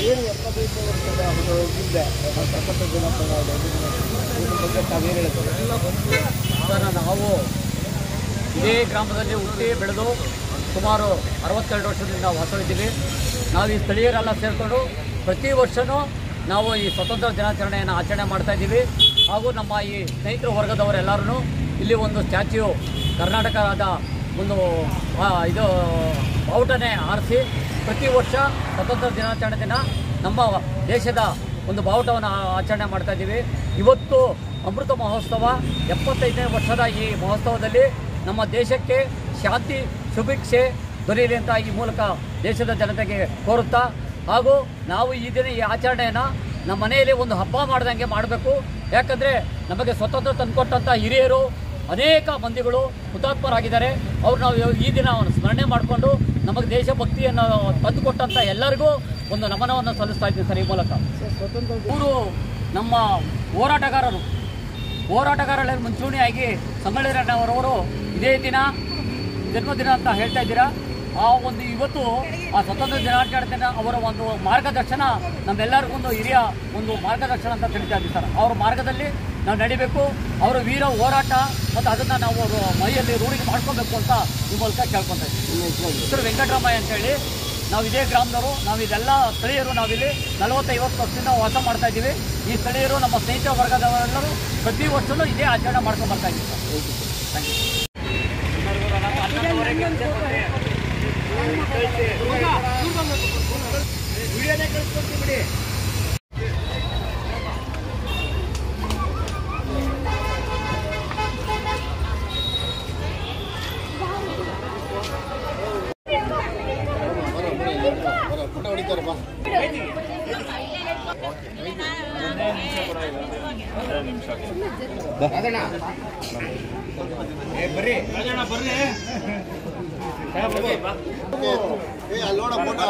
ಏನು ಎಪ್ಪತ್ತೈದು ವರ್ಷದ ಒಂದು ಹಿಂದೆ ಪ್ರಪಂಚ ದಿನಾಚರಣೆ ಇದ್ರ ಬಗ್ಗೆ ತಾವೇನು ಹೇಳ್ತಾರೆ ಸರ್ ನಾವು ಇದೇ ಗ್ರಾಮದಲ್ಲಿ ಹುಟ್ಟಿ ಬೆಳೆದು ಸುಮಾರು ಅರವತ್ತೆರಡು ವರ್ಷದಿಂದ ವಾಸವಿದ್ದೀವಿ ನಾವು ಈ ಸ್ಥಳೀಯರೆಲ್ಲ ಸೇರಿಕೊಂಡು ಪ್ರತಿ ವರ್ಷವೂ ನಾವು ಈ ಸ್ವತಂತ್ರ ದಿನಾಚರಣೆಯನ್ನು ಆಚರಣೆ ಮಾಡ್ತಾ ಇದ್ದೀವಿ ಹಾಗೂ ನಮ್ಮ ಈ ಸ್ನೇಹಿತರ ವರ್ಗದವರೆಲ್ಲರೂ ಇಲ್ಲಿ ಒಂದು ಸ್ಟ್ಯಾಚ್ಯೂ ಕರ್ನಾಟಕದ ಒಂದು ಆ, ಇದು ಬಾವುಟನೆ ಆರಿಸಿ ಪ್ರತಿ ವರ್ಷ ಸ್ವತಂತ್ರ ದಿನಾಚರಣೆ ದಿನ ನಮ್ಮ ದೇಶದ ಒಂದು ಬಾವುಟವನ್ನು ಆಚರಣೆ ಮಾಡ್ತಾ ಇದ್ದೀವಿ ಇವತ್ತು ಅಮೃತ ಮಹೋತ್ಸವ ಎಪ್ಪತ್ತೈದನೇ ವರ್ಷದ ಈ ಮಹೋತ್ಸವದಲ್ಲಿ ನಮ್ಮ ದೇಶಕ್ಕೆ ಶಾಂತಿ ಸುಭಿಕ್ಷೆ ದೊರೆಯಲಿ ಅಂತ ಈ ಮೂಲಕ ದೇಶದ ಜನತೆಗೆ ಕೋರುತ್ತಾ ಹಾಗೂ ನಾವು ಈ ದಿನ ಈ ಆಚರಣೆಯನ್ನು ನಮ್ಮ ಮನೆಯಲ್ಲಿ ಒಂದು ಹಬ್ಬ ಮಾಡ್ದಂಗೆ ಮಾಡಬೇಕು ಯಾಕಂದರೆ ನಮಗೆ ಸ್ವತಂತ್ರ ತಂದುಕೊಟ್ಟಂಥ ಹಿರಿಯರು ಅನೇಕ ಮಂದಿಗಳು ಹುತಾತ್ಮರಾಗಿದ್ದಾರೆ ಅವ್ರು ನಾವು ಈ ದಿನ ಸ್ಮರಣೆ ಮಾಡಿಕೊಂಡು ನಮಗೆ ದೇಶಭಕ್ತಿಯನ್ನು ತಂದುಕೊಟ್ಟಂಥ ಎಲ್ಲರಿಗೂ ಒಂದು ನಮನವನ್ನು ಸಲ್ಲಿಸ್ತಾ ಇದ್ದೀವಿ ಸರ್ ಈ ಮೂಲಕ ಸ್ವತಂತ್ರ ಇವರು ನಮ್ಮ ಹೋರಾಟಗಾರರು ಹೋರಾಟಗಾರರಲ್ಲಿ ಮುಂಚೂಣಿಯಾಗಿ ಸಂಗೊಳ್ಳಿರಣ್ಣವರವರು ಇದೇ ದಿನ ಜನ್ಮದಿನ ಅಂತ ಹೇಳ್ತಾ ಇದ್ದೀರಾ ಆ ಒಂದು ಇವತ್ತು ಆ ಸ್ವತಂತ್ರ ದಿನಾಚರಣೆ ದಿನ ಅವರ ಒಂದು ಮಾರ್ಗದರ್ಶನ ನಮ್ಮೆಲ್ಲರಿಗೂ ಒಂದು ಹಿರಿಯ ಒಂದು ಮಾರ್ಗದರ್ಶನ ಅಂತ ತಿಳಿತಾ ಇದ್ದೀವಿ ಸರ್ ಅವರ ಮಾರ್ಗದಲ್ಲಿ ನಾವು ನಡಿಬೇಕು ಅವರ ವೀರ ಹೋರಾಟ ಮತ್ತು ಅದನ್ನು ನಾವು ಅವರು ಮೈಯಲ್ಲಿ ರೂಢಿಗೆ ಮಾಡ್ಕೊಬೇಕು ಅಂತ ಈ ಮೂಲಕ ಕೇಳ್ಕೊತಾ ಇದ್ದೀವಿ ಹೆಸರು ವೆಂಕಟರಾಮಯ್ಯ ಅಂತೇಳಿ ನಾವು ಇದೇ ಗ್ರಾಮದವರು ನಾವು ಇದೆಲ್ಲ ಸ್ಥಳೀಯರು ನಾವಿಲ್ಲಿ ನಲವತ್ತೈವತ್ತು ವರ್ಷದಿಂದ ವಾಸ ಮಾಡ್ತಾ ಇದ್ದೀವಿ ಈ ಸ್ಥಳೀಯರು ನಮ್ಮ ಸ್ನೇಹಿತರ ವರ್ಗದವರೆಲ್ಲರೂ ಪ್ರತಿ ವರ್ಷವೂ ಇದೇ ಆಚರಣೆ ಮಾಡ್ಕೊಂಡು ಬರ್ತಾ ಇದ್ದೀವಿ ಸರ್ ಥ್ಯಾಂಕ್ ಯು ಫೋಟೋ ಹೊಡಿತಾರೆ ಬಾ ಏ ಅಲ್ಲಿ ನೋಡ ಫೋಟೋ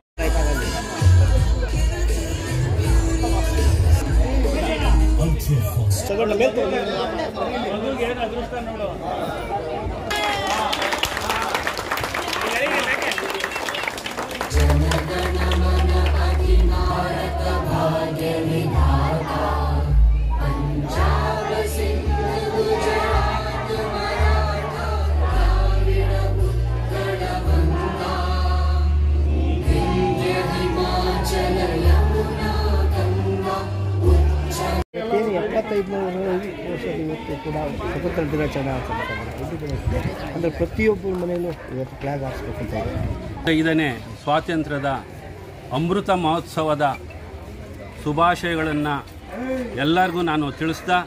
ಏನು ಎಪ್ಪತ್ತೈದನೇ ವರ್ಷದ ಇವತ್ತು ಕೂಡ ಸ್ವತಂತ್ರ ದಿನಾಚರಣೆ ಆಚರಿಸ್ತಾರೆ ಅಂದರೆ ಪ್ರತಿಯೊಬ್ಬರ ಮನೆಯಲ್ಲೂ ಇವತ್ತು ಫ್ಲಾಗ್ ಹಾರಿಸ್ಬೇಕಂತ ಇದೆ ಐದನೇ ಸ್ವಾತಂತ್ರ್ಯದ ಅಮೃತ ಮಹೋತ್ಸವದ ಶುಭಾಶಯಗಳನ್ನು ಎಲ್ಲರಿಗೂ ನಾನು ತಿಳಿಸ್ದ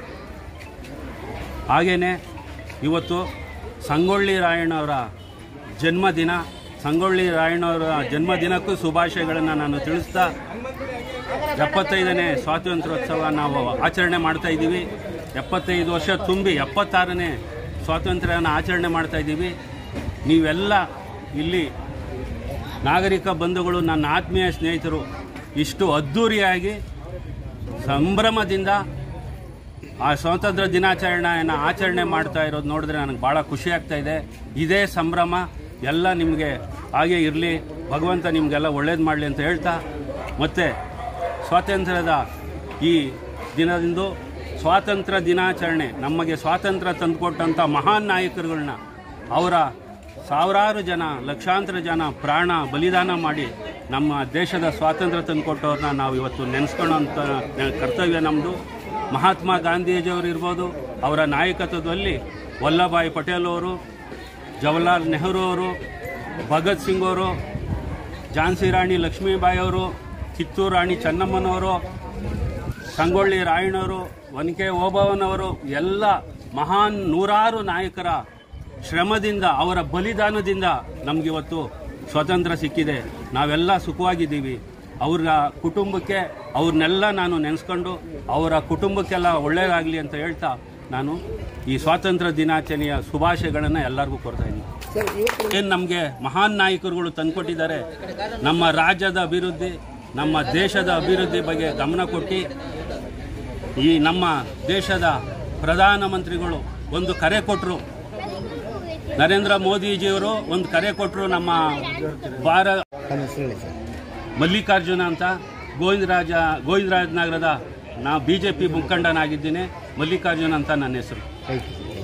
ಹಾಗೆಯೇ ಇವತ್ತು ಸಂಗೊಳ್ಳಿ ರಾಯಣ್ಣವರ ಜನ್ಮದಿನ ಸಂಗೊಳ್ಳಿ ರಾಯಣ್ಣವರ ಜನ್ಮದಿನಕ್ಕೂ ಶುಭಾಶಯಗಳನ್ನು ನಾನು ತಿಳಿಸ್ತಾ ಎಪ್ಪತ್ತೈದನೇ ಸ್ವಾತಂತ್ರ್ಯೋತ್ಸವ ನಾವು ಆಚರಣೆ ಮಾಡ್ತಾ ಇದ್ದೀವಿ ಎಪ್ಪತ್ತೈದು ವರ್ಷ ತುಂಬಿ ಎಪ್ಪತ್ತಾರನೇ ಸ್ವಾತಂತ್ರ್ಯನ ಆಚರಣೆ ಮಾಡ್ತಾ ಇದ್ದೀವಿ ನೀವೆಲ್ಲ ಇಲ್ಲಿ ನಾಗರಿಕ ಬಂಧುಗಳು ನನ್ನ ಆತ್ಮೀಯ ಸ್ನೇಹಿತರು ಇಷ್ಟು ಅದ್ಧೂರಿಯಾಗಿ ಸಂಭ್ರಮದಿಂದ ಆ ಸ್ವಾತಂತ್ರ್ಯ ದಿನಾಚರಣೆಯನ್ನು ಆಚರಣೆ ಮಾಡ್ತಾ ಇರೋದು ನೋಡಿದ್ರೆ ನನಗೆ ಭಾಳ ಖುಷಿ ಆಗ್ತಾ ಇದೆ ಇದೇ ಸಂಭ್ರಮ ಎಲ್ಲ ನಿಮಗೆ ಹಾಗೆ ಇರಲಿ ಭಗವಂತ ನಿಮಗೆಲ್ಲ ಒಳ್ಳೇದು ಮಾಡಲಿ ಅಂತ ಹೇಳ್ತಾ ಮತ್ತು ಸ್ವಾತಂತ್ರ್ಯದ ಈ ದಿನದಂದು ಸ್ವಾತಂತ್ರ್ಯ ದಿನಾಚರಣೆ ನಮಗೆ ಸ್ವಾತಂತ್ರ್ಯ ತಂದುಕೊಟ್ಟಂಥ ಮಹಾನ್ ನಾಯಕರುಗಳನ್ನ ಅವರ ಸಾವಿರಾರು ಜನ ಲಕ್ಷಾಂತರ ಜನ ಪ್ರಾಣ ಬಲಿದಾನ ಮಾಡಿ ನಮ್ಮ ದೇಶದ ಸ್ವಾತಂತ್ರ್ಯ ತಂದುಕೊಟ್ಟವ್ರನ್ನ ನಾವು ಇವತ್ತು ನೆನೆಸ್ಕೊಳ್ಳೋಂಥ ಕರ್ತವ್ಯ ನಮ್ಮದು ಮಹಾತ್ಮ ಗಾಂಧೀಜಿಯವರು ಇರ್ಬೋದು ಅವರ ನಾಯಕತ್ವದಲ್ಲಿ ವಲ್ಲಭಾಯ್ ಪಟೇಲ್ ಅವರು ಜವಾಹರ್ಲಾಲ್ ನೆಹರು ಅವರು ಭಗತ್ ಸಿಂಗ್ ಅವರು ಝಾನ್ಸಿ ರಾಣಿ ಲಕ್ಷ್ಮೀಬಾಯಿ ಅವರು ಕಿತ್ತೂರು ರಾಣಿ ಚೆನ್ನಮ್ಮನವರು ಸಂಗೊಳ್ಳಿ ರಾಯಣ್ಣವರು ಒನಕೆ ಓಬವ್ವನವರು ಎಲ್ಲ ಮಹಾನ್ ನೂರಾರು ನಾಯಕರ ಶ್ರಮದಿಂದ ಅವರ ಬಲಿದಾನದಿಂದ ನಮಗಿವತ್ತು ಸ್ವಾತಂತ್ರ್ಯ ಸಿಕ್ಕಿದೆ ನಾವೆಲ್ಲ ಸುಖವಾಗಿದ್ದೀವಿ ಅವರ ಕುಟುಂಬಕ್ಕೆ ಅವ್ರನ್ನೆಲ್ಲ ನಾನು ನೆನೆಸ್ಕೊಂಡು ಅವರ ಕುಟುಂಬಕ್ಕೆಲ್ಲ ಒಳ್ಳೆಯದಾಗಲಿ ಅಂತ ಹೇಳ್ತಾ ನಾನು ಈ ಸ್ವಾತಂತ್ರ್ಯ ದಿನಾಚರಣೆಯ ಶುಭಾಶಯಗಳನ್ನು ಎಲ್ಲರಿಗೂ ಕೊಡ್ತಾ ಇದ್ದೀನಿ ಸರ್ ಇವತ್ತು ಏನು ನಮಗೆ ಮಹಾನ್ ನಾಯಕರುಗಳು ತಂದುಕೊಟ್ಟಿದ್ದಾರೆ ನಮ್ಮ ರಾಜ್ಯದ ಅಭಿವೃದ್ಧಿ ನಮ್ಮ ದೇಶದ ಅಭಿವೃದ್ಧಿ ಬಗ್ಗೆ ಗಮನ ಕೊಟ್ಟು ಈ ನಮ್ಮ ದೇಶದ ಪ್ರಧಾನಮಂತ್ರಿಗಳು ಒಂದು ಕರೆ ಕೊಟ್ಟರು ನರೇಂದ್ರ ಮೋದಿಜಿಯವರು ಒಂದು ಕರೆ ಕೊಟ್ಟರು ನಮ್ಮ ಭಾರ ನನ್ನ ಹೆಸರು ಹೇಳಿ ಸರ್ ಮಲ್ಲಿಕಾರ್ಜುನ ಅಂತ ಗೋವಿಂದರಾಜ ಗೋವಿಂದರಾಜ ನಗರದ ನಾ ಬಿ ಜೆ ಪಿ ಮುಖಂಡನಾಗಿದ್ದೀನಿ ಮಲ್ಲಿಕಾರ್ಜುನ ಅಂತ ನನ್ನ ಹೆಸರು ಥ್ಯಾಂಕ್ ಯು